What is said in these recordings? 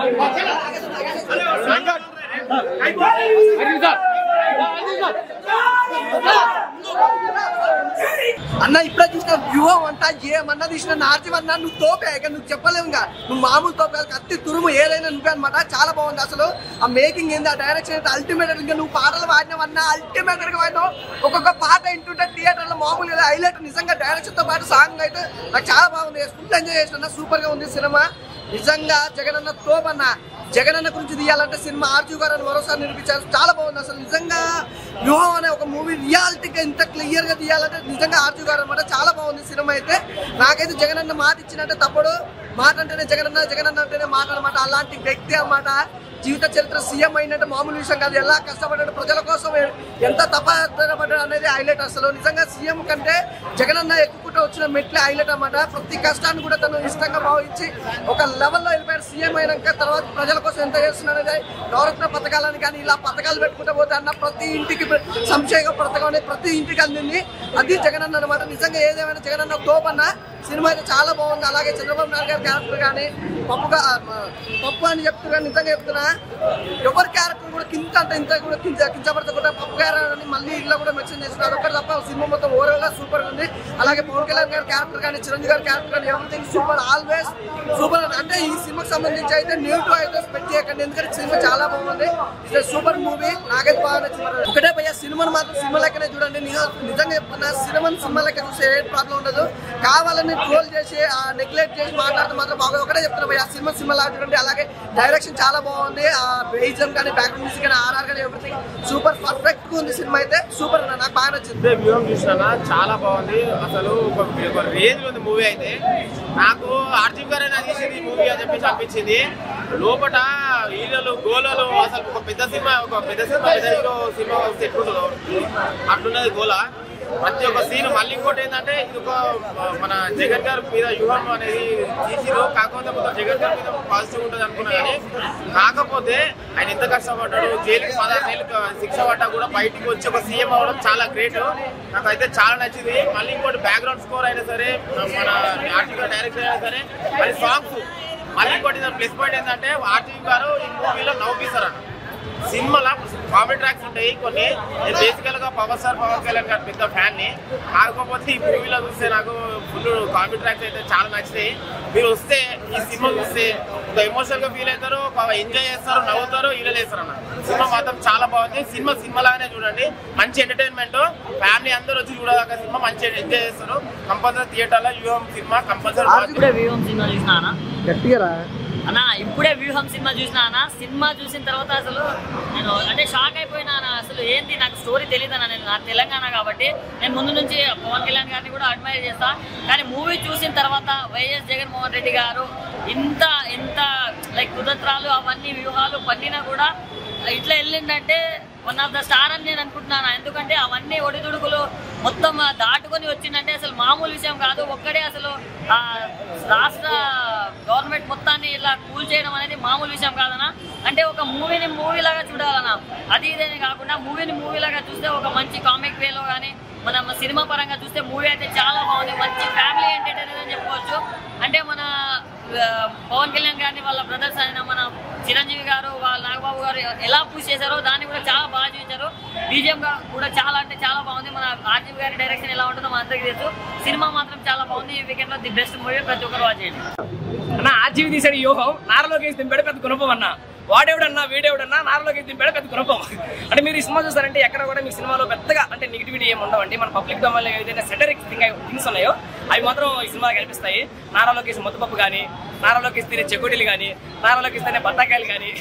అన్న ఇప్పుడే చూసిన వ్యూహం అంతా ఏమన్నా తీసిన నార్జీ అన్నా నువ్వు తోపే ఇక నువ్వు చెప్పలేవు ఇంకా నువ్వు మామూలు తోపే కాదు, కత్తి తురుము ఏదైనా నువ్వే అనమాట చాలా బాగుంది అసలు ఆ మేకింగ్ ఏంది ఆ డైరెక్షన్ ఏంటి అల్టిమేట్ ఇంకా నువ్వు పాటలు పాడినావన్నా అల్టిమేట్ గా పాడినావు ఒక్కొక్క పాట వింటుంటే థియేటర్ లో మామూలుగా హైలైట్ నిజంగా డైరెక్షన్ తో పాటు సాంగ్ అయితే నాకు చాలా బాగుంది ఫుల్ ఎంజాయ్ చేసిన సూపర్ గా ఉంది సినిమా నిజంగా జగనన్న తోపన్న జగనన్న గురించి తీయాలంటే సినిమా ఆర్జు గారు అని మరోసారి నిరూపించారు చాలా బాగుంది అసలు నిజంగా వ్యూహం అనే ఒక మూవీ రియాలిటీగా ఇంత క్లియర్ గా తీయాలంటే నిజంగా ఆర్జు గారు అనమాట చాలా బాగుంది సినిమా అయితే నాకైతే జగనన్న మాట ఇచ్చినట్టే తప్పుడు మాట అంటేనే జగనన్న జగనన్న అంటేనే మాట అనమాట అలాంటి వ్యక్తి అన్నమాట జీవిత చరిత్ర సీఎం అయినట్టు మామూలు విషయం కాదు ఎలా కష్టపడ్డాడు ప్రజల కోసం ఎంత తపడ్డాడు అనేది హైలైట్ అసలు నిజంగా సీఎం కంటే జగనన్న ఎక్కుకుంటూ వచ్చిన మెట్లే హైలైట్ అన్నమాట ప్రతి కష్టాన్ని కూడా తను ఇష్టంగా భావించి ఒక లెవెల్లో వెళ్ళిపోయాడు సీఎం అయినాక తర్వాత ప్రజల కోసం ఎంత చేస్తున్నాడు అనేది నవరత్న పథకాలని కానీ ఇలా పథకాలు పెట్టుకుంటూ పోతే అన్న ప్రతి ఇంటికి సంక్షేమ పథకం అనేది ప్రతి ఇంటికి అందింది అది జగనన్న అనమాట నిజంగా ఏదేమైనా జగనన్న తోపన్న సినిమా అయితే చాలా బాగుంది అలాగే చంద్రబాబు నాయుడు గారి క్యారెక్టర్ కానీ పప్పుగా పప్పు అని చెప్తున్నా నిజంగా చెప్తున్నా ఎవరి క్యారెక్టర్ కూడా కింద అంటే ఇంత కూడా కింద కించబడతా పప్పు క్యారెక్టర్ అని మళ్ళీ ఇలా కూడా మెన్షన్ చేస్తున్నారు ఒకటి తప్ప సినిమా మొత్తం ఓవరాల్ గా సూపర్ ఉంది అలాగే పవన్ కళ్యాణ్ గారి క్యారెక్టర్ కానీ చిరంజీవి గారి క్యారెక్టర్ కానీ ఎవ్రీథింగ్ సూపర్ ఆల్వేస్ సూపర్ అంటే ఈ సినిమాకి సంబంధించి అయితే నెగిటివ్ అయితే స్పెక్ట్ చేయకండి ఎందుకంటే సినిమా చాలా బాగుంది ఇది సూపర్ మూవీ నాకైతే బాగా నచ్చింది ఒకటే భయ్య సినిమాని మాత్రం సినిమా లెక్కనే చూడండి నిజ- నిజంగా చెప్తున్నా సినిమాని సినిమా లెక్క చూస్తే ఏ ప్రాబ్లం ఉండదు కావాలని ట్రోల్ చేసి నెగ్లెక్ట్ చేసి మాట్లాడితే మాత్రం బాగా ఒకటే చెప్తున్నా భయ్య సినిమా సినిమా లాగా చూడండి అలాగే డైరెక్షన్ చాలా బాగుంది ఆ బేజం కానీ బ్యాక్గ్రౌండ్ మ్యూజిక్ కానీ ఆర్ఆర్ కానీ ఎవ్రీథింగ్ సూపర్ పర్ఫెక్ట్ గా ఉంది సినిమా అయితే సూపర్ నాకు బాగా నచ్చింది ఇదే వ్యూహం చూసినా చాలా బాగుంది అసలు ఒక ఒక రేంజ్ ఉంది మూవీ అయితే నాకు ఆర్జీవ్ గారే నాకు తీసింది ఈ మూవీ అని చెప్పేసి అనిపించింది లోపల హీరోలు గోలలు అసలు ఒక పెద్ద సినిమా ఒక పెద్ద సినిమా పెద్ద హీరో సినిమా వస్తే ఎట్లుంటుందో అట్లున్నది గోల ప్రతి ఒక్క సీన్ మళ్ళీ ఇంకోటి ఏంటంటే ఇది ఒక మన జగన్ గారి మీద వ్యూహం అనేది తీసిరు కాకపోతే మొత్తం జగన్ గారి మీద పాజిటివ్ ఉంటుంది అనుకున్నా కానీ కాకపోతే ఆయన ఎంత కష్టపడ్డాడు జైలుకి పదహారు నెలలు శిక్ష పడ్డా కూడా బయటికి వచ్చి ఒక సీఎం అవ్వడం చాలా గ్రేట్ నాకైతే చాలా నచ్చింది మళ్ళీ ఇంకోటి బ్యాక్గ్రౌండ్ స్కోర్ అయినా సరే మన ఆర్టికల్ డైరెక్టర్ అయినా సరే మళ్ళీ సాంగ్స్ మళ్ళీ ఇంకోటి ప్లస్ పాయింట్ ఏంటంటే ఆర్టికల్ గారు ఈ మూవీలో నవ్వుపిస్తారు సినిమాలో కామెడీ ట్రాక్స్ ఉంటాయి కొన్ని నేను బేసికల్ గా పవర్ స్టార్ పవన్ కళ్యాణ్ గారి పెద్ద ఫ్యాన్ ని కాకపోతే ఈ మూవీలో చూస్తే నాకు ఫుల్ కామెడీ ట్రాక్స్ అయితే చాలా నచ్చినాయి మీరు వస్తే ఈ సినిమా చూస్తే ఒక ఎమోషనల్ గా ఫీల్ అవుతారు ఒక ఎంజాయ్ చేస్తారు నవ్వుతారు ఇలా చేస్తారు అన్న సినిమా మాత్రం చాలా బాగుంది సినిమా సినిమా లాగానే చూడండి మంచి ఎంటర్టైన్మెంట్ ఫ్యామిలీ అందరూ వచ్చి చూడదాకా సినిమా మంచి ఎంజాయ్ చేస్తారు కంపల్సరీ థియేటర్ లో యూఎం సినిమా కంపల్సరీ ఇప్పుడే వ్యూహం సినిమా చూసినా అన్న గట్టిగా అన్న ఇప్పుడే వ్యూహం సినిమా చూసినా అన్న సినిమా చూసిన తర్వాత అసలు నేను అంటే షాక్ అయిపోయినా అన్న అసలు ఏంటి నాకు స్టోరీ తెలియదు అన్న నేను నా తెలంగాణ కాబట్టి నేను ముందు నుంచి పవన్ కళ్యాణ్ గారిని కూడా అడ్మైర్ చేస్తా కానీ మూవీ చూసిన తర్వాత వైఎస్ జగన్మోహన్ రెడ్డి గారు ఇంత ఇంత లైక్ కుతంత్రాలు అవన్నీ వ్యూహాలు పన్నినా కూడా ఇట్లా వెళ్ళిందంటే వన్ ఆఫ్ ద స్టార్ అని నేను అనుకుంటున్నాను ఎందుకంటే అవన్నీ ఒడిదుడుకులు మొత్తం దాటుకొని వచ్చిందంటే అసలు మామూలు విషయం కాదు ఒక్కడే అసలు ఆ రాష్ట్ర గవర్నమెంట్ మొత్తాన్ని ఇలా కూల్ చేయడం అనేది మామూలు విషయం కాదనా అంటే ఒక మూవీని మూవీ లాగా చూడాలన్నా అది ఇదేనే కాకుండా మూవీని మూవీ లాగా చూస్తే ఒక మంచి కామిక్ వేలో కానీ మన సినిమా పరంగా చూస్తే మూవీ అయితే చాలా బాగుంది మంచి ఫ్యామిలీ ఎంటర్టైనర్ అని చెప్పుకోవచ్చు అంటే మన ఆ, పవన్ కళ్యాణ్ గారిని వాళ్ళ బ్రదర్స్ అయిన మన చిరంజీవి గారు వాళ్ళ నాగబాబు గారు ఎలా పూజ చేశారో దాన్ని కూడా చాలా బాగా చూపించారు బీజిఎం కూడా చాలా అంటే చాలా బాగుంది మన ఆర్జీవి గారి డైరెక్షన్ ఎలా ఉంటుందో మన అందరికీ తెలుసు సినిమా మాత్రం చాలా బాగుంది ఈ వీకెండ్ లో ది బెస్ట్ మూవీ ప్రతి ఒక్కరు వాచ్ చేయండి అన్న ఆర్జీవి తీసాడు యోగం నారలోకి దింపాడు పెద్ద గుణపం అన్న వాడేవుడన్నా వీడేవుడన్నా నారలోకి దింపాడు పెద్ద గుణపం అంటే మీరు ఈ సినిమా చూస్తారంటే ఎక్కడ కూడా మీ సినిమాలో పెద్దగా అంటే నెగిటివిటీ ఏమి ఉండవండి మన పబ్లిక్ డొమైన్లో ఏదైతే సెటరిక్ థింగ్ థింగ్స్ ఉన్నాయో అవి మాత్రం ఈ సినిమాలో కనిపిస్తాయి నారలోకి ముద్దపప్పు కానీ నారలోకి తినే చెకోడీలు కానీ నారలోకి తినే బత్తాకాయలు కానీ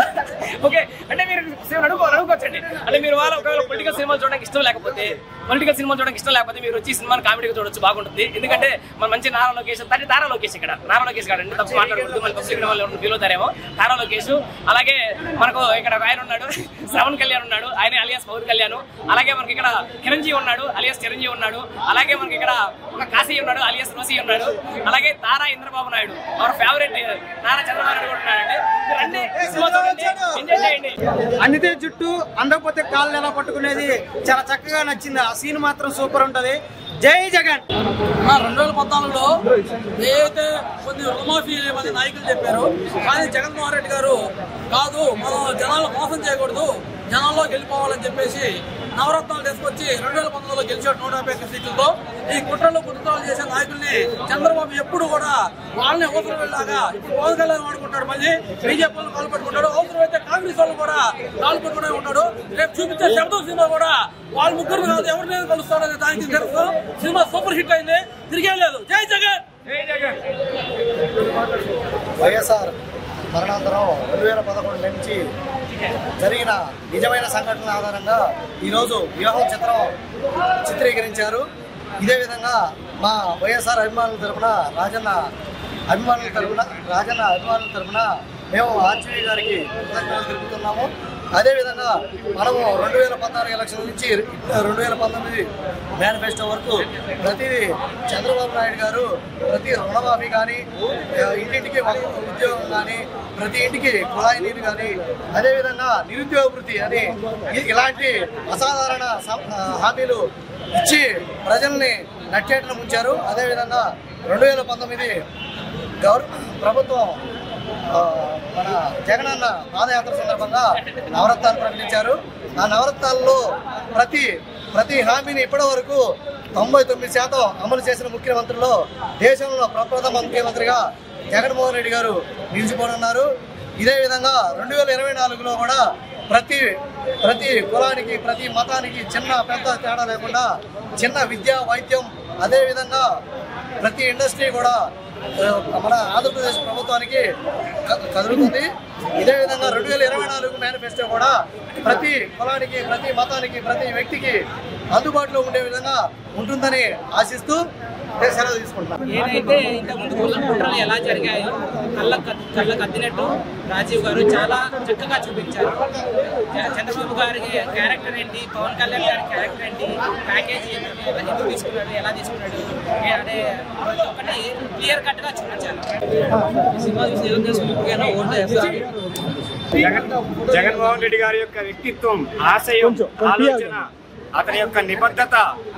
ఓకే అంటే మీరు సినిమా అడుగు అడుగుకోవచ్చండి అంటే మీరు వాళ్ళ ఒకవేళ పొలిటికల్ సినిమాలు చూడడానికి ఇష్టం లేకపోతే పొలిటికల్ సినిమా చూడడానికి ఇష్టం లేకపోతే మీరు వచ్చి ఈ సినిమాని కామెడీగా చూడొచ్చు బాగుంటుంది ఎందుకంటే మన మంచి నారా లోకేష్ తండ్రి తారా లోకేష్ ఇక్కడ నారా లోకేష్ కాదండి తప్పు మాట్లాడకూడదు మన పబ్లిక్ వాళ్ళు ఫీల్ అవుతారేమో తారా లోకేష్ అలాగే మనకు ఇక్కడ ఒక ఆయన ఉన్నాడు శ్రవణ్ కళ్యాణ్ ఉన్నాడు ఆయన అలియాస్ పవన్ కళ్యాణ్ అలాగే మనకి ఇక్కడ చిరంజీవి ఉన్నాడు అలియాస్ చిరంజీవి ఉన్నాడు అలాగే మనకి ఇక్కడ ఒక కాశీ ఉన్నాడు అలియస్ రోసి ఉన్నాడు అలాగే తారా ఇంద్రబాబు నాయుడు అవర్ ఫేవరెట్ నారా చంద్రబాబు నాయుడు కూడా ఉన్నాడండి మీరు రండి, సినిమా చూడండి ఎంజాయ్ చేయండి అందితే జుట్టు అందకపోతే కాళ్ళు ఎలా పట్టుకునేది చాలా చక్కగా నచ్చింది ఆ సీన్ మాత్రం సూపర్ ఉంటది జై జగన్ ఆ రెండు వేల పద్నాలుగులో ఏదైతే కొన్ని రుణమాఫీ మంది నాయకులు చెప్పారు కానీ జగన్మోహన్ రెడ్డి గారు కాదు మనం జనాలను మోసం చేయకూడదు జనాల్లో గెలిపోవాలని చెప్పేసి నవరత్నాలు తీసుకొచ్చి రెండు వేల పంతొమ్మిదిలో గెలిచాడు నూట యాభై ఒక్క సీట్లతో ఈ కుట్రలు కుట్రలు చేసే నాయకుల్ని చంద్రబాబు ఎప్పుడు కూడా వాళ్ళని అవసరం వెళ్ళాగా ఇప్పుడు పవన్ కళ్యాణ్ వాడుకుంటాడు మళ్ళీ బీజేపీ వాళ్ళు కాలు పెట్టుకుంటాడు అవసరం అయితే కాంగ్రెస్ వాళ్ళు కూడా కాలు పెట్టుకునే ఉంటాడు రేపు చూపించే శబ్దం సినిమా కూడా వాళ్ళ ముగ్గురు కాదు ఎవరిని కలుస్తాడనే దానికి తెలుసు సినిమా సూపర్ హిట్ అయింది తిరిగే లేదు జై జగన్ వైఎస్ఆర్ మరణాంతరం రెండు వేల పదకొండు నుంచి జరిగిన నిజమైన సంఘటనల ఆధారంగా ఈరోజు వివాహం చిత్రం చిత్రీకరించారు ఇదే విధంగా మా వైఎస్ఆర్ అభిమానుల తరపున రాజన్న అభిమానుల తరపున రాజన్న అభిమానుల తరపున మేము ఆర్జీవీ గారికి కృతజ్ఞతలు తెలుపుతున్నాము అదేవిధంగా మనము రెండు వేల పద్నాలుగు ఎలక్షన్ నుంచి రెండు వేల పంతొమ్మిది మేనిఫెస్టో వరకు ప్రతిదీ చంద్రబాబు నాయుడు గారు ప్రతి రుణమాఫీ కానీ ఆ, ఇంటింటికి ఒక ఉద్యోగం కానీ ప్రతి ఇంటికి కుళాయి నీరు కానీ అదేవిధంగా నిరుద్యోగ వృత్తి అని ఇ- ఇలాంటి అసాధారణ సం- ఆ, హామీలు ఇచ్చి ప్రజల్ని నట్టేటను ముంచారు అదేవిధంగా రెండు వేల పంతొమ్మిది గౌర ప్రభుత్వం ఆ, మన జగనన్న పాదయాత్ర సందర్భంగా నవరత్నాలు ప్రకటించారు ఆ నవరత్నాల్లో ప్రతి ప్రతి హామీని ఇప్పటి వరకు తొంభై తొమ్మిది శాతం అమలు చేసిన ముఖ్యమంత్రుల్లో దేశంలో ప్రప్రథమ ముఖ్యమంత్రిగా జగన్మోహన్ రెడ్డి గారు నిలిచిపోనున్నారు ఇదే విధంగా రెండు వేల ఇరవై నాలుగులో కూడా ప్రతి ప్రతి కులానికి ప్రతి మతానికి చిన్న పెద్ద తేడా లేకుండా చిన్న విద్య వైద్యం అదేవిధంగా ప్రతి ఇండస్ట్రీ కూడా ఆ, మన ఆంధ్రప్రదేశ్ ప్రభుత్వానికి క- కదులుతుంది ఇదే విధంగా రెండు వేల ఇరవై నాలుగు మేనిఫెస్టో కూడా ప్రతి కులానికి ప్రతి మతానికి ప్రతి వ్యక్తికి అందుబాటులో ఉండే విధంగా ఉంటుందని ఆశిస్తూ నేను సెలవు తీసుకుంటున్నాను ఏదైతే ఇంతకుముందు కుల కుట్రలు ఎలా జరిగాయో కళ్ళ కళ్ళ కద్దినట్టు రాజీవ్ గారు చాలా చక్కగా చూపించారు చ- చంద్రబాబు గారి క్యారెక్టర్ ఏంటి పవన్ కళ్యాణ్ గారి క్యారెక్టర్ ఏంటి ప్యాకేజీ ఏంటి, ఎలా ఎందుకు తీసుకున్నాడు ఎలా తీసుకున్నాడు ఏ అనే ప్రతి ఒక్కటి క్లియర్ కట్ గా చూపించారు ఈ సినిమా చూసి ఏం చేసుకుంటున్నా ఓట్లు వేస్తారు జగన్ జగన్మోహన్ రెడ్డి గారి యొక్క వ్యక్తిత్వం ఆశయం ఆలోచన అతని యొక్క నిబద్ధత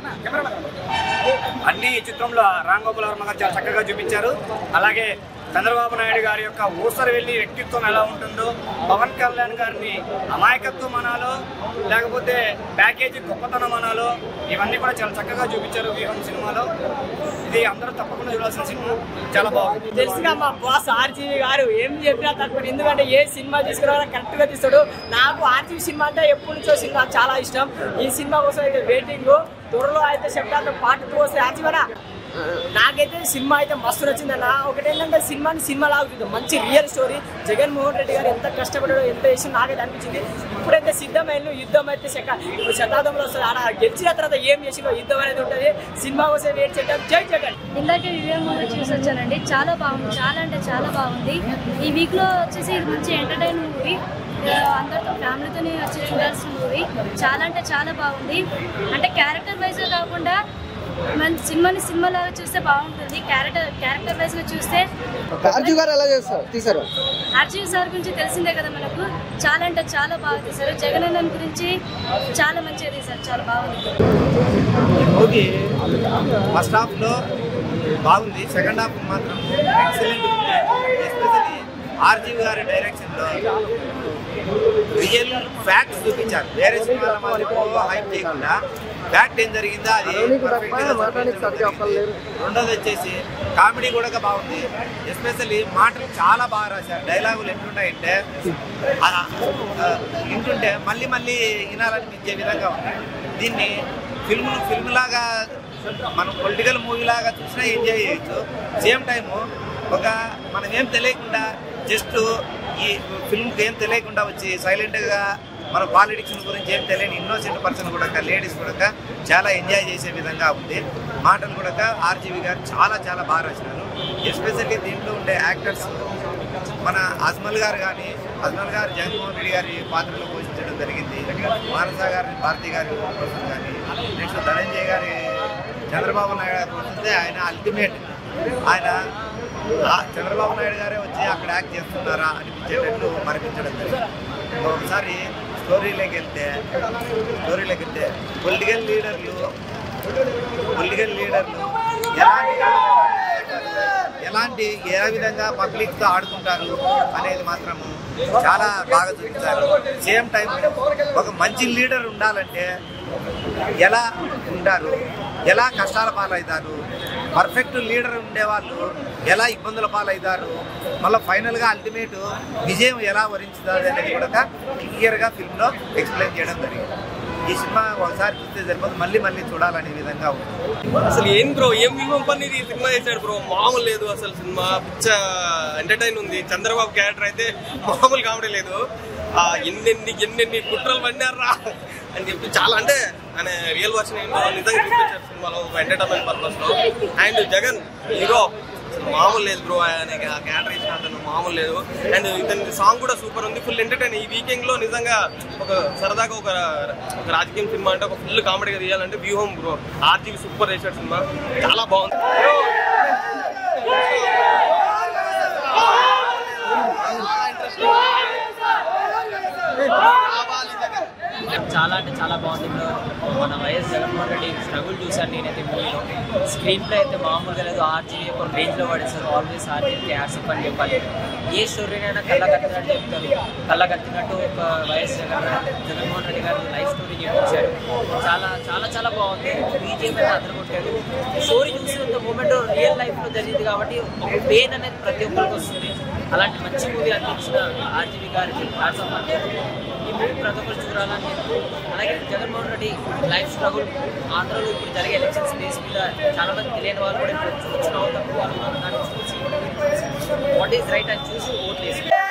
అన్ని ఈ చిత్రంలో రామ్ గోపాల్ వర్మ గారు చాలా చక్కగా చూపించారు అలాగే చంద్రబాబు నాయుడు గారి యొక్క ఊసరు వెళ్ళి వ్యక్తిత్వం ఎలా ఉంటుందో పవన్ కళ్యాణ్ గారిని అమాయకత్వం అనాలో లేకపోతే ప్యాకేజీ గొప్పతనం అనాలో ఇవన్నీ కూడా చాలా చక్కగా చూపించారు వ్యూహం సినిమాలో ఇది అందరూ తప్పకుండా చూడాల్సిన సినిమా చాలా బాగుంది తెలుసుగా మా బాస్ ఆర్జీవి గారు ఏం చెప్పినా తక్కువ ఎందుకంటే ఏ సినిమా తీసుకురావాలో కరెక్ట్ గా తీస్తాడు నాకు ఆర్జీవి సినిమా అంటే ఎప్పటి నుంచో సినిమా చాలా ఇష్టం ఈ సినిమా కోసం అయితే వెయిటింగ్ త్వరలో అయితే చెప్తాను పార్ట్ టూ వస్తే ఆర్జీవనా నాకైతే సినిమా అయితే మస్తు నచ్చిందన్న ఒకటి ఏంటంటే సినిమాని సినిమా లాగుతుంది మంచి రియల్ స్టోరీ జగన్మోహన్ రెడ్డి గారు ఎంత కష్టపడాడో ఎంత చేసి నాకైతే అనిపించింది ఇప్పుడైతే సిద్ధమైన యుద్ధం అయితే శక ఇప్పుడు శతాబ్దంలో వస్తుంది ఆడ గెలిచిన తర్వాత ఏం చేసిందో యుద్ధం అనేది ఉంటుంది సినిమా కోసం వెయిట్ చేద్దాం జై జగన్ ఇందాకే వివేక్ మూవీ చూసి వచ్చానండి చాలా బాగుంది చాలా అంటే చాలా బాగుంది ఈ వీక్ లో వచ్చేసి ఇది మంచి ఎంటర్టైన్ మూవీ అందరితో ఫ్యామిలీతోనే వచ్చి చూడాల్సిన మూవీ చాలా అంటే చాలా బాగుంది అంటే క్యారెక్టర్ వైజ్ కాకుండా మన సినిమాని సినిమా లాగా చూస్తే బాగుంటుంది క్యారెక్టర్ క్యారెక్టర్ వైజ్ గా చూస్తే రాజు గారు ఎలా చేస్తారు తీసారు అర్జున్ సార్ గురించి తెలిసిందే కదా మనకు చాలా అంటే చాలా బాగా తీశారు జగనన్న గురించి చాలా మంచిగా తీశారు చాలా బాగుంది మూవీ ఫస్ట్ హాఫ్ లో బాగుంది సెకండ్ హాఫ్ మాత్రం ఎక్సలెంట్ ఎస్పెషల్లీ ఆర్జీవి గారి డైరెక్షన్ లో రియల్ ఫ్యాక్ట్స్ చూపించారు వేరే సినిమాల మాదిరి హైప్ చేయకుండా ఫ్యాక్ట్ ఏం జరిగిందో అది perfect గా చూపించడం జరిగింది. రెండోది వచ్చేసి కామెడీ కూడా బాగుంది ఎస్పెషల్లీ మాటలు చాలా బాగా రాశారు డైలాగులు ఎట్లుంటాయంటే ఆ, ఆ, వింటుంటే మళ్ళీ మళ్ళీ వినాలనిపించే విధంగా ఉంది దీన్ని ఫిల్మ్ ఫిల్మ్ లాగా మనం పొలిటికల్ మూవీ లాగా చూసినా ఎంజాయ్ చేయొచ్చు సేమ్ టైము ఒక మనం ఏం తెలియకుండా జస్ట్ ఈ ఫిల్మ్కి ఏం తెలియకుండా వచ్చి సైలెంట్గా మన పాలిటిక్స్ గురించి ఏం తెలియని ఇన్నోసెంట్ పర్సన్ కూడా లేడీస్ కూడా చాలా ఎంజాయ్ చేసే విధంగా ఉంది మాటలు కూడా ఆర్జీవి గారు చాలా చాలా బాగా రాసినారు ఎస్పెషల్లీ దీంట్లో ఉండే యాక్టర్స్ మన అజ్మల్ గారు కానీ అజ్మల్ గారు జగన్మోహన్ రెడ్డి గారి పాత్రలో పోషించడం జరిగింది మానస గారి భారతి గారి కోసం కానీ నెక్స్ట్ ధనంజయ్ గారి చంద్రబాబు నాయుడు గారు వస్తే ఆయన అల్టిమేట్ ఆయన ఆ చంద్రబాబు నాయుడు గారే వచ్చి అక్కడ యాక్ట్ చేస్తున్నారా అనిపించేటట్లు మరిపించడం జరిగింది ఒకసారి స్టోరీలోకి వెళ్తే స్టోరీలోకి వెళ్తే పొలిటికల్ లీడర్లు పొలిటికల్ లీడర్లు ఎలాంటి ఎలాంటి ఏ విధంగా పబ్లిక్తో ఆడుకుంటారు అనేది మాత్రము చాలా బాగా చూపించారు సేమ్ టైం ఒక మంచి లీడర్ ఉండాలంటే ఎలా ఉంటారు ఎలా కష్టాల పాలవుతారు పర్ఫెక్ట్ లీడర్ ఉండేవాళ్ళు ఎలా ఇబ్బందుల పాలవుతారు మళ్ళీ ఫైనల్గా అల్టిమేట్ విజయం ఎలా వరించుతుంది అనేది కూడా క్లియర్గా ఫిల్మ్లో ఎక్స్ప్లెయిన్ చేయడం జరిగింది ఈ సినిమా ఒకసారి చూస్తే సరిపోదు మళ్ళీ మళ్ళీ చూడాలనే విధంగా ఉంది అసలు ఏం బ్రో ఏం వ్యూహం పని ఇది సినిమా చేశాడు బ్రో మామూలు లేదు అసలు సినిమా పిచ్చ ఎంటర్టైన్ ఉంది చంద్రబాబు క్యారెక్టర్ అయితే మామూలు కామెడీ లేదు ఆ ఎన్నెన్ని ఎన్నెన్ని కుట్రలు పడినారా అని చెప్పి చాలా అంటే ఆయన రియల్ వర్షన్ ఏంటో నిజంగా చూపించారు సినిమాలో ఎంటర్టైన్మెంట్ పర్పస్ లో అండ్ జగన్ హీరో అసలు మామూలు లేదు బ్రో ఆయన ఆ క్యారెక్టర్ ఇచ్చిన అతను మామూలు లేదు అండ్ ఇతని సాంగ్ కూడా సూపర్ ఉంది ఫుల్ ఎంటర్టైన్ ఈ వీకెండ్ లో నిజంగా ఒక సరదాగా ఒక ఒక రాజకీయం సినిమా అంటే ఒక ఫుల్ కామెడీగా తీయాలంటే వ్యూహం బ్రో ఆర్జీవి సూపర్ చేశాడు సినిమా చాలా బాగుంది చాలా అంటే చాలా బాగుంది బ్రో మన వైఎస్ జగన్మోహన్ రెడ్డి స్ట్రగుల్ చూశాను నేనైతే మూవీలో స్క్రీన్ ప్లే అయితే మామూలుగా లేదు ఆర్జీవి ఒక రేంజ్లో పడేస్తారు ఆల్వేస్ ఆర్జీవికి యాడ్సప్ అని చెప్పాలి ఏ స్టోరీనైనా కళ్ళ కట్టినట్టు చెప్తారు కళ్ళ కట్టినట్టు ఒక వైఎస్ జగన్ జగన్మోహన్ రెడ్డి గారి లైఫ్ స్టోరీ చూపించారు చాలా చాలా చాలా బాగుంది బీజేపీ అయితే అదరగొట్టారు స్టోరీ చూసినంత మూమెంట్ రియల్ లైఫ్లో జరిగింది కాబట్టి ఒక పెయిన్ అనేది ప్రతి ఒక్కరికి వస్తుంది అలాంటి మంచి మూవీ అందించిన ఆర్జీవి గారికి హ్యాట్సప్ అని ఈ మూవీ ప్రతి ఒక్కరు చూడాలని చెప్పి అలాగే జగన్మోహన్ రెడ్డి లైఫ్ స్ట్రగుల్ ఆంధ్రలో ఇప్పుడు జరిగే ఎలక్షన్స్ బేస్ మీద చాలా మంది తెలియని వాళ్ళు కూడా ఇప్పుడు చూసిన తక్కువ వాళ్ళు దాన్ని చూసి వాట్ ఈస్ రైట్ అని చూసి ఓట్లు వేసి